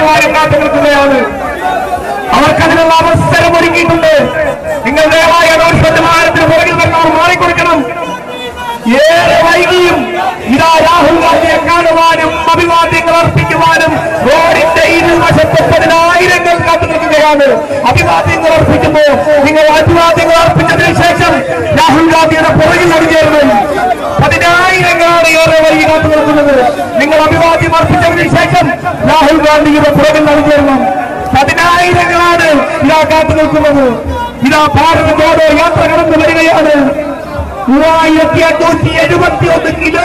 പതിനായിരങ്ങളാരും കാത്തു നിൽക്കുകയാണ് അവർക്കതിനുള്ള അവസരം ഒരുക്കിയിട്ടുണ്ട് നിങ്ങൾ ദയവായി ഒരു ശതമാനത്തിന് പുറകിൽ നിന്നവർ മാറിക്കൊടുക്കണം ഏറെ വൈകിയും ഇതാ രാഹുൽ ഗാന്ധിയെ കാണുവാനും അഭിവാദ്യങ്ങൾ അർപ്പിക്കുവാനും റോഡിന്റെ ഇരുവശത്ത് പതിനായിരങ്ങൾ കാത്തു നിൽക്കുകയാണ് അഭിവാദ്യങ്ങൾ അർപ്പിക്കുമ്പോ നിങ്ങൾ അഭിവാദ്യങ്ങൾ അർപ്പിച്ചതിന് ശേഷം രാഹുൽ ഗാന്ധിയുടെ പുറകിൽ അണിചേരണം പതിനായിരങ്ങളാണ് ഏറെ വൈകി കാത്തു നിൽക്കുന്നത് നിങ്ങൾ അഭിവാദ്യം അർപ്പിച്ചതിന് ശേഷം രാഹുൽ ഗാന്ധിയുടെ പുറകിൽ അണിചേരണം പതിനായിരങ്ങളാണ് ഇതാ കാത്തു നിൽക്കുന്നത് ഇതാ ഭാരത് ജോഡോ യാത്ര കടന്നു വരികയാണ് മൂവായിരത്തി അഞ്ഞൂറ്റി എഴുപത്തി ഒന്ന് കിലോ